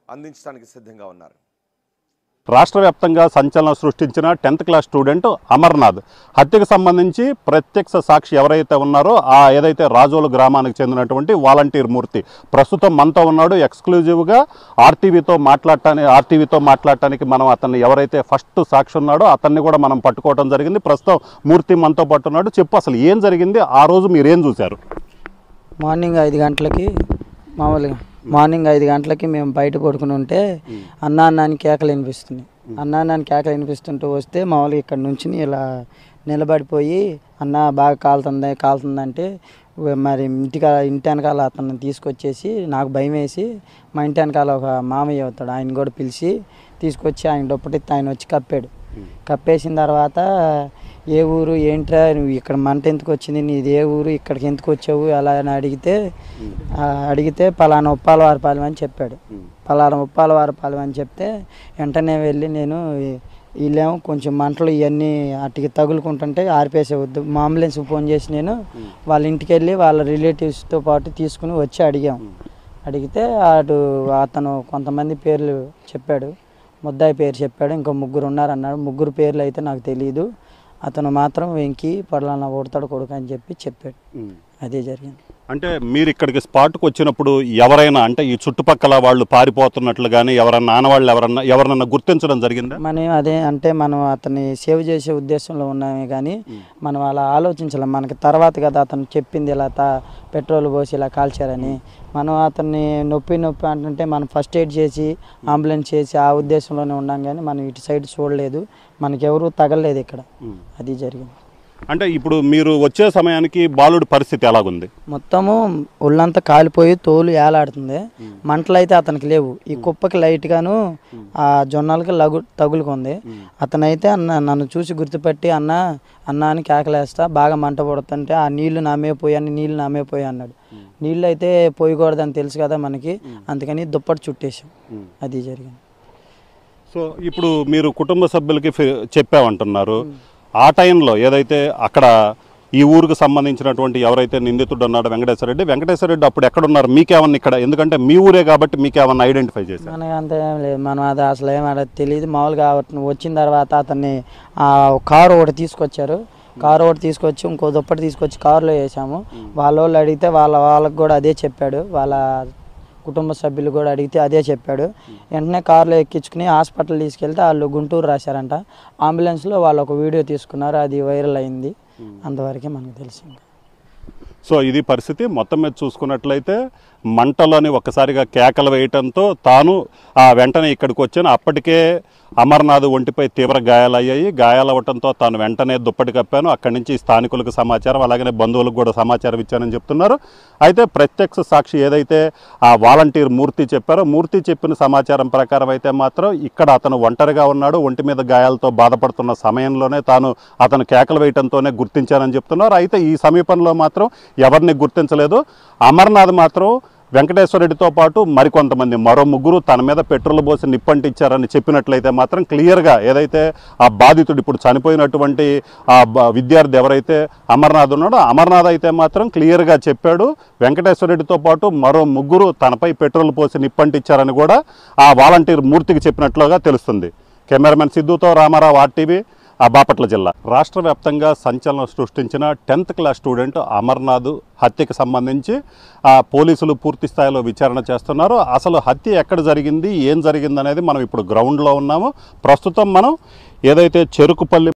అందించడానికి సిద్ధంగా ఉన్నారు రాష్ట్ర వ్యాప్తంగా సంచలనం సృష్టించిన టెన్త్ క్లాస్ స్టూడెంట్ అమర్నాథ్ హత్యకు సంబంధించి ప్రత్యక్ష సాక్షి ఎవరైతే ఉన్నారో ఆ ఏదైతే రాజోలు గ్రామానికి చెందినటువంటి వాలంటీర్ మూర్తి ప్రస్తుతం మనతో ఉన్నాడు ఎక్స్క్లూజివ్గా ఆర్టీవీతో మాట్లాడటానికి ఆర్టీవీతో మాట్లాడటానికి మనం అతన్ని ఎవరైతే ఫస్ట్ సాక్షి ఉన్నాడో అతన్ని కూడా మనం పట్టుకోవడం జరిగింది ప్రస్తుతం మూర్తి మనతో పాటు ఉన్నాడు చెప్పు అసలు ఏం జరిగింది ఆ రోజు మీరు ఏం చూశారు మార్నింగ్ ఐదు గంటలకి మామూలుగా మార్నింగ్ ఐదు గంటలకి మేము బయట పడుకుని ఉంటే అన్నా అన్నాని కేకలు వినిపిస్తుంది అన్నా అన్నాని కేకలు వినిపిస్తుంటూ వస్తే మామూలుగా ఇక్కడ నుంచి ఇలా నిలబడిపోయి అన్న బాగా కాలుతుంది కాలుతుంది అంటే మరి ఇంటికి ఇంటి వెనకాల అతన్ని తీసుకొచ్చేసి నాకు భయం వేసి మా ఇంటి వెనకాల ఒక మామయ్య అవుతాడు ఆయన కూడా పిలిచి తీసుకొచ్చి ఆయన డొప్పటిత్తి ఆయన వచ్చి కప్పాడు కప్పేసిన తర్వాత ఏ ఊరు ఏంట్రా నువ్వు ఇక్కడ మంట ఎందుకు వచ్చింది నీది ఏ ఊరు ఇక్కడికి ఎందుకు వచ్చావు అలా అని అడిగితే ఆ, అడిగితే పలానా ఉప్పాల వారిపాలెం అని చెప్పాడు పలానా ఉప్పాల వారిపాలెం అని చెప్తే వెంటనే వెళ్ళి నేను ఈ- వీళ్ళేమో కొంచెం మంటలు ఇవన్నీ అటుకి తగులుకుంటుంటే ఆర్పేసేవద్దు మా అంబులెన్స్ ఫోన్ చేసి నేను వాళ్ళ ఇంటికి వెళ్ళి వాళ్ళ రిలేటివ్స్తో పాటు తీసుకుని వచ్చి అడిగాం అడిగితే అటు అతను కొంతమంది పేర్లు చెప్పాడు ముద్దాయి పేరు చెప్పాడు ఇంకో ముగ్గురు ఉన్నారు అన్నాడు ముగ్గురు పేర్లు అయితే నాకు తెలియదు అతను మాత్రం వెంకి పడలాన ఓడతాడు కొడుకు అని చెప్పి చెప్పాడు అదే జరిగింది అంటే మీరు ఇక్కడికి స్పాట్కి వచ్చినప్పుడు ఎవరైనా అంటే ఈ చుట్టుపక్కల వాళ్ళు పారిపోతున్నట్లు కానీ ఎవరన్నా ఆనవాళ్ళు ఎవరన్నా ఎవరన్నా గుర్తించడం జరిగిందా మనం అదే అంటే మనం అతన్ని సేవ్ చేసే ఉద్దేశంలో ఉన్నామే కానీ మనం అలా ఆలోచించాలి మనకి తర్వాత కదా అతను చెప్పింది ఇలా తా పెట్రోల్ పోసి ఇలా కాల్చారని మనం అతన్ని నొప్పి నొప్పి అంటుంటే మనం ఫస్ట్ ఎయిడ్ చేసి అంబులెన్స్ చేసి ఆ ఉద్దేశంలోనే ఉన్నాం కానీ మనం ఇటు సైడ్ చూడలేదు మనకెవరు తగలలేదు ఇక్కడ అది జరిగింది అంటే ఇప్పుడు మీరు వచ్చే సమయానికి బాలుడి పరిస్థితి ఎలాగుంది మొత్తము ఒళ్ళంతా కాలిపోయి తోలు ఏలాడుతుంది మంటలు అయితే అతనికి లేవు ఈ కుప్పకి లైట్గాను ఆ జొన్నలకి లగు తగులుకుంది అతనైతే అన్న నన్ను చూసి గుర్తుపట్టి అన్న అన్న అని కేకలేస్తా బాగా మంట పడుతుంటే ఆ నీళ్లు నామే పోయాను నీళ్లు నామే పోయి అన్నాడు నీళ్ళు అయితే పోయకూడదని తెలుసు కదా మనకి అందుకని దుప్పటి చుట్టేసాం అది జరిగింది సో ఇప్పుడు మీరు కుటుంబ సభ్యులకి ఫి- చెప్పామంటున్నారు ఆ టైంలో ఏదైతే అక్కడ ఈ ఊరికి సంబంధించినటువంటి ఎవరైతే నిందితుడు ఉన్నాడో వెంకటేశ్వర రెడ్డి వెంకటేశ్వర రెడ్డి అప్పుడు ఎక్కడున్నారు మీకేమన్నా ఇక్కడ ఎందుకంటే మీ ఊరే కాబట్టి మీకేమన్నా ఐడెంటిఫై చేశారు మనకి అంత ఏం లేదు మనం అది అసలు ఏం అడ తెలియదు మామూలుగా అతను వచ్చిన తర్వాత అతన్ని ఆ కారు ఒకటి తీసుకొచ్చారు కారు ఒకటి తీసుకొచ్చి ఇంకో దుప్పటి తీసుకొచ్చి కారులో వేసాము వాళ్ళ వాళ్ళు అడిగితే వాళ్ళ వాళ్ళకి కూడా అదే చెప్పాడు వాళ్ళ కుటుంబ సభ్యులు కూడా అడిగితే అదే చెప్పాడు వెంటనే కారులో ఎక్కించుకుని హాస్పిటల్ తీసుకెళ్తే వాళ్ళు గుంటూరు రాశారంట అంబులెన్స్లో వాళ్ళు ఒక వీడియో తీసుకున్నారు అది వైరల్ అయింది అంతవరకే మనకు తెలిసింది సో ఇది పరిస్థితి మొత్తం మీద చూసుకున్నట్లయితే మంటలోని ఒక్కసారిగా కేకలు వేయటంతో తాను ఆ వెంటనే ఇక్కడికి వచ్చాను అప్పటికే అమర్నాథ్ ఒంటిపై తీవ్ర గాయాలయ్యాయి గాయాలవ్వటంతో తాను వెంటనే దుప్పటి కప్పాను అక్కడి నుంచి స్థానికులకు సమాచారం అలాగనే బంధువులకు కూడా సమాచారం ఇచ్చానని చెప్తున్నారు అయితే ప్రత్యక్ష సాక్షి ఏదైతే ఆ వాలంటీర్ మూర్తి చెప్పారో మూర్తి చెప్పిన సమాచారం ప్రకారం అయితే మాత్రం ఇక్కడ అతను ఒంటరిగా ఉన్నాడు ఒంటి మీద గాయాలతో బాధపడుతున్న సమయంలోనే తాను అతను కేకలు వేయటంతోనే గుర్తించానని చెప్తున్నారు అయితే ఈ సమీపంలో మాత్రం ఎవరిని గుర్తించలేదు అమర్నాథ్ మాత్రం వెంకటేశ్వర రెడ్డితో పాటు మరికొంతమంది మరో ముగ్గురు తన మీద పెట్రోల్ పోసి నిప్పంటించారని చెప్పినట్లయితే మాత్రం క్లియర్గా ఏదైతే ఆ బాధితుడు ఇప్పుడు చనిపోయినటువంటి ఆ బ- విద్యార్థి ఎవరైతే అమర్నాథ్ ఉన్నాడో అమర్నాథ్ అయితే మాత్రం క్లియర్గా చెప్పాడు వెంకటేశ్వర రెడ్డితో పాటు మరో ముగ్గురు తనపై పెట్రోల్ పోసి నిప్పంటించారని కూడా ఆ వాలంటీర్ మూర్తికి చెప్పినట్లుగా తెలుస్తుంది కెమెరామెన్ సిద్ధుతో రామారావు ఆర్టీవీ ఆ బాపట్ల జిల్లా రాష్ట్ర వ్యాప్తంగా సంచలనం సృష్టించిన టెన్త్ క్లాస్ స్టూడెంట్ అమర్నాథ్ హత్యకు సంబంధించి ఆ పోలీసులు పూర్తి స్థాయిలో విచారణ చేస్తున్నారు అసలు హత్య ఎక్కడ జరిగింది ఏం జరిగింది అనేది మనం ఇప్పుడు గ్రౌండ్లో ఉన్నాము ప్రస్తుతం మనం ఏదైతే చెరుకుపల్లి